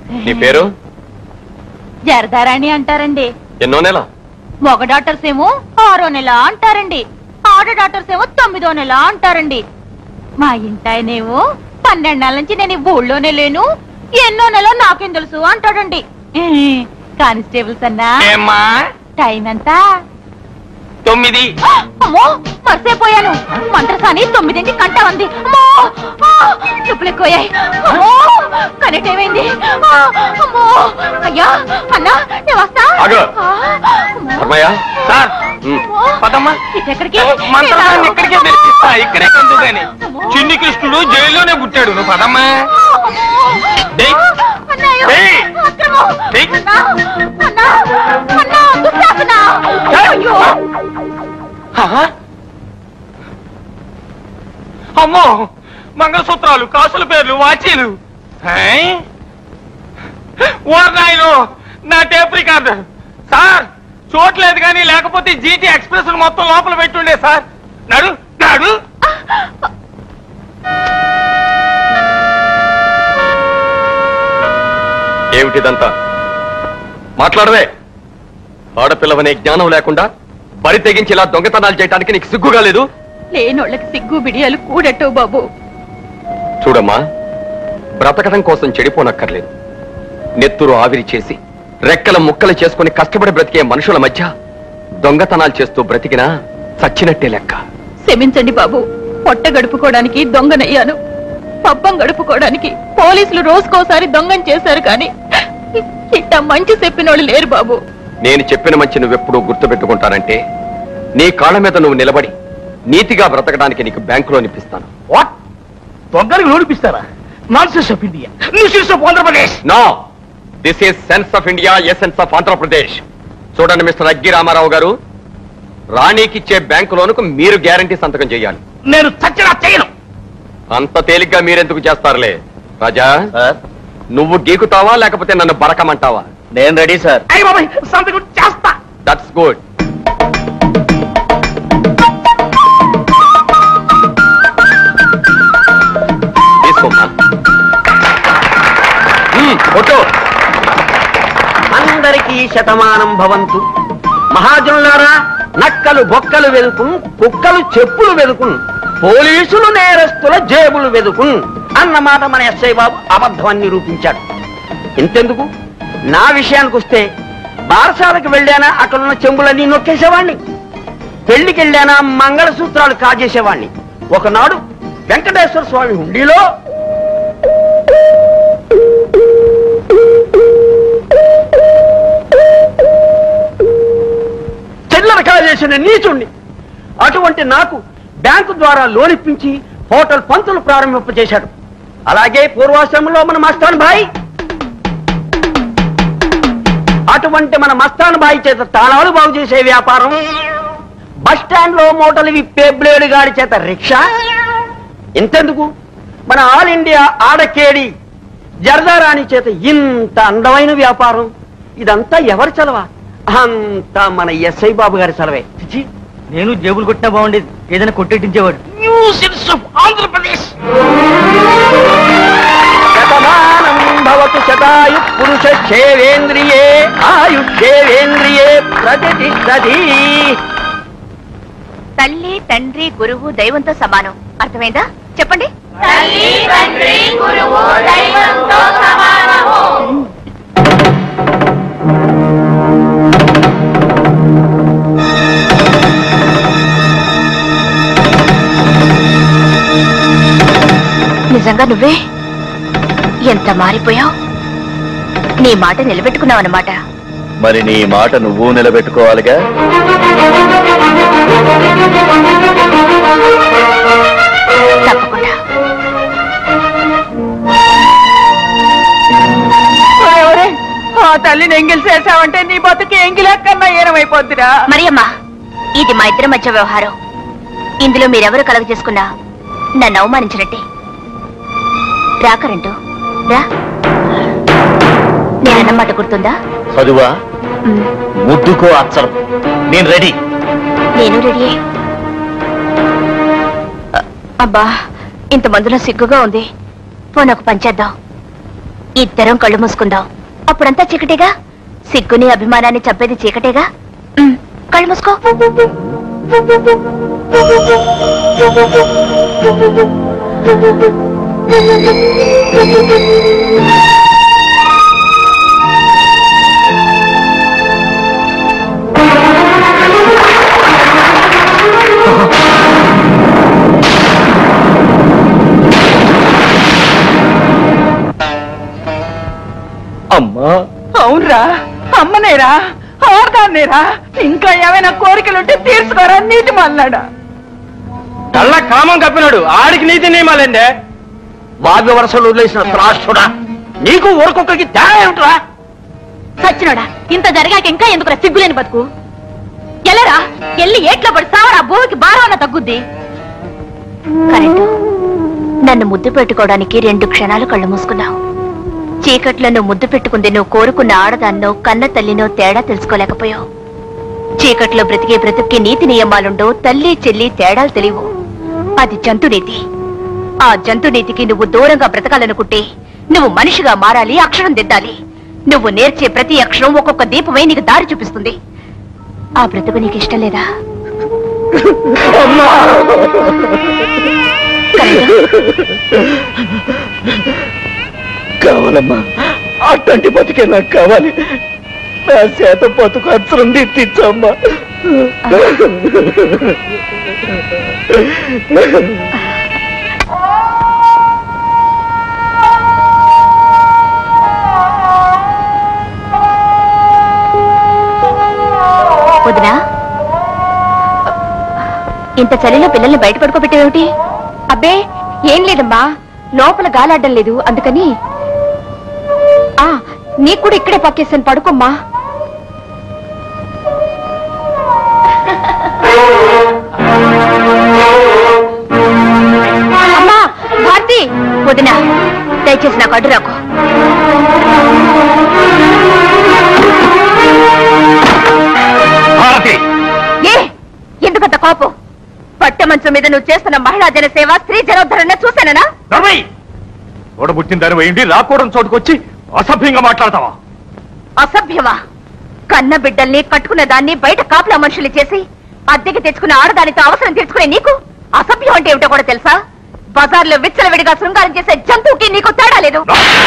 నీ పేరు జరదారాణి అంటారండి ఎన్నో నెల మగ డాక్టర్స్ ఏమో ఆరో నెల అంటారండి ఆడ డాక్టర్స్ ఏమో తొమ్మిదో నెల అంటారండి మా ఇంటాయనేమో పన్నెండు నెలల నుంచి నేను ఈ ఊళ్ళోనే లేను ఎన్నో నెల నాకేం తెలుసు అంటాడండి ఏ, కానిస్టేబుల్స్ అన్నా ఏమ్మా టైం ఎంత తొమ్మిది అమ్మో మర్చిపోయాను మంత్రసాని తొమ్మిదింటి కంట ఉంది అమ్మో ఆ, నొప్పులు ఎక్కువయ్యాయి అమ్మో కనెక్ట్ ఏమైంది ఆ, అమ్మో అయ్యా అన్నా నేను వస్తా ఆగు. ఆ, అమ్మో. ధర్మయ్య సార్ ఉమ్. పదమ్మా ఇటెక్కడికి? మంత్రాన్ని ఇక్కడికే అమ్మో. తెరిపిస్తా ఇక్కడే కందు గాని అమ్మో. చిన్ని కృష్ణుడు జైల్లోనే పుట్టాడు నువ్వు పదమ్మా డేయ్. అన్నయ్య, డేయ్. అక్రమం. డేయ్. అన్నా, అన్నా, అన్నా, దుశ్శాసన. అయ్యో. ఆహా. అమ్మో మంగళసూత్రాలు కాసుల పేర్లు వాచీలు హై? ఓ నాయను నా టేప్ రికార్డర్ సార్ చూడలేదు కానీ లేకపోతే జీటీ ఎక్స్ప్రెస్ మొత్తం లోపల పెట్టుండే సార్ నడు నడు ఏమిటిదంతా మాట్లాడవే ఆడపిల్లవనే జ్ఞానం లేకుండా బరి తెగించి ఇలా దొంగతనాలు చేయడానికి నీకు సిగ్గుగా లేదు లేనోళ్ళకి సిగ్గు బిడియాలు కూడటో బాబు చూడమ్మా బ్రతకడం కోసం చెడిపోనక్కర్లేదు నెత్తురు ఆవిరి చేసి రెక్కల ముక్కలు చేసుకుని కష్టపడి బ్రతికే మనుషుల మధ్య దొంగతనాలు చేస్తూ బ్రతికినా చచ్చినట్టే లెక్క క్షమించండి బాబు పొట్ట గడుపుకోవడానికి దొంగనయ్యాను పబ్బం గడుపుకోవడానికి పోలీసులు రోజుకోసారి దొంగని చేశారు కానీ ఇట్ట మంచి చెప్పినోళ్ళు లేరు బాబు నేను చెప్పిన మంచి నువ్వెప్పుడూ గుర్తుపెట్టుకుంటానంటే నీ కాళ్ళ మీద నువ్వు నిలబడి నీతిగా బ్రతకడానికి నీకు బ్యాంకులో నిప్పిస్తాను వాట్ దొంగలకు నోడిపిస్తారా nonsense of India nuisance of Andhra Pradesh no this is sense of India essence of Andhra Pradesh చూడండి మిస్టర్ అగ్గి రామారావు గారు రాణికిచ్చే బ్యాంకు లోనుకు మీరు గ్యారంటీ సంతకం చేయాలి నేను చచ్చినా చేయను అంత తేలిగ్గా మీరెందుకు చేస్తారులే రాజా నువ్వు గీకుతావా లేకపోతే నన్ను బరకమంటావా నేను రెడీ సార్ అయ్య బాబాయ్ సంతకం చేస్తా దట్స్ గుడ్ తీసుకోమ్మా మ్మ్, ఫోటో అందరికీ శతమానం భవంతు మహాజనులారా నక్కలు బొక్కలు వెదుకున్ కుక్కలు చెప్పులు వెదుకున్ పోలీసులు నేరస్తుల జేబులు వెదుకున్ అన్నమాట మన ఎస్ఐ బాబు అబద్ధమని నిరూపించాడు ఇంతెందుకు నా విషయానికి వస్తే బారసాలకు వెళ్ళానా అక్కడున్న చెంబులన్నీ నొక్కేసేవాణ్ణి పెళ్లికి వెళ్ళానా మంగళసూత్రాలు కాజేసేవాణ్ణి ఒకనాడు వెంకటేశ్వర స్వామి హుండీలో చిల్లర కాజేసిన నీచుణ్ణి అటువంటి నాకు బ్యాంకు ద్వారా లోన్ ఇప్పించి హోటల్ పంతులు ప్రారంభింపజేశాడు అలాగే పూర్వాశ్రమంలో మన మస్తాన్ భాయ్ అటువంటి మన మస్తాన్ భాయ్ చేత తాళాలు బాగు చేసే వ్యాపారం బస్ స్టాండ్ లో మూటలు విప్పే బ్లేడు గాడి చేత రిక్షా ఇంతెందుకు మన ఆల్ ఇండియా ఆడకేడి జరదారాణి చేత ఇంత అందమైన వ్యాపారం ఇదంతా ఎవరి చలవా అంతా మన ఎస్ఐ బాబు గారి చలవే చిచి నేను జేబులు కొట్టినా బాగుండేది ఏదైనా కొట్టేటించేవాడు న్యూసెన్స్ ఆఫ్ ఆంధ్రప్రదేశ్ శతమానం భవతు శతాయు పురుష చేవేంద్రియే ఆయుష్యేంద్రియే ప్రతిష్టతి తల్లి తండ్రి గురువు దైవంతో సమానం అర్థమైందా చెప్పండి నిజంగా నువ్వే ఎంత మారిపోయావు నీ మాట నిలబెట్టుకున్నావు అన్నమాట మరి నీ మాట నువ్వు నిలబెట్టుకోవాలిగా తప్పకుండా ఆ తల్లిని ఎంగిల్ చేసావంటే నీ బతుకు ఎంగిలెక్కన్నా ఏనమైపోద్దిరా మరియమ్మా ఇది మా ఇద్దరి మధ్య వ్యవహారం ఇందులో మీరెవరు కలగ చేసుకున్నా నన్ను అవమానించినట్టే రాకరంటూ రా నేనన్నమాట గుర్తుందా చదువా ఉమ్, ముద్దుకో అచ్చరం నేను రెడీ నేను రెడీ అబ్బా ఇంత మందులో సిగ్గుగా ఉంది పోనీ ఒక పని చేద్దాం ఇద్దరం కళ్ళు మూసుకుందాం అప్పుడంతా చీకటేగా సిగ్గుని అభిమానాన్ని చంపేది చీకటేగా ఉమ్, కళ్ళు మూసుకో అమ్మా అవునరా అమ్మనేరా ఆడదాన్నేరా ఇంకా ఏమైనా కోరికలుంటే తీర్చుకోరా నీటి మన్నాడా కళ్ళ కామం కప్పినాడు ఆడికి నీతి నియమాలండి వావ్య వరసలు వదిలేసిన త్రాష్టుడా నీకు ఊరకొక్కరికి తేడా ఏమిట్రా సచ్చినోడా ఇంత జరిగాక ఇంకా ఎందుకు సిగ్గులేని బతుకు ఎల్లరా ఎల్లి ఏట్లో పడి సావరా భూమికి భారం అన్న తగ్గుద్ది కరెక్ట్ నన్ను ముద్దు పెట్టుకోవడానికి రెండు క్షణాలు కళ్ళు మూసుకున్నావు చీకట్లో నువ్వు ముద్దు పెట్టుకుంది నువ్వు కోరుకున్న ఆడదాన్నో కన్న తల్లినో తేడా తెలుసుకోలేకపోయావు చీకట్లో బ్రతికే బ్రతుక్కి నీతి నియమాలుండో తల్లి చెల్లి తేడాలు తెలియవు అది జంతు నీతి ఆ జంతు నీతికి నువ్వు దూరంగా బ్రతకాలనుకుంటే నువ్వు మనిషిగా మారాలి అక్షరం దిద్దాలి నువ్వు నేర్చే ప్రతి అక్షరం ఒక్కొక్క దీపమై నీకు దారి చూపిస్తుంది ఆ బ్రతుకు నీకు ఇష్టం లేదా కరెక్టా? కావాలమ్మా అట్లాంటి బతికే నాకు కావాలి నా చేత బతుకు అచ్చరం తీర్చమ్మా వదినా ఇంత చలిలో పిల్లల్ని బయట పడుకోబెట్టేమిటి అబ్బే ఏం లేదమ్మా లోపల గాలాడడం లేదు అందుకని ఆ నీకు కూడా ఇక్కడే పక్కేసాను పడుకోమ్మా అమ్మా భారతి వదినా దయచేసి నాకు అడ్డు రాకు భారతి ఏ ఎందుకంత కోపం పట్టె మంచం మీద నువ్వు చేస్తున్న మహిళా జన సేవ స్త్రీ జనోద్ధరణ చూశానా నర్మయ్ ఓడబుట్టిన దాని వేయండి రాకూడని చోటుకొచ్చి అసభ్యంగా మాట్లాడతావా అసభ్యమా కన్న బిడ్డల్ని కట్టుకున్న దాన్ని బయట కాపులా మనుషులు చేసి అద్దెకి తెచ్చుకున్న ఆడదానితో అవసరం తీర్చుకునే నీకు అసభ్యం అంటే ఏమిటో కూడా తెలుసా బజార్లో విచ్చలవిడిగా శృంగారం చేసే జంతువుకి నీకు తేడా లేదు నర్మయ్!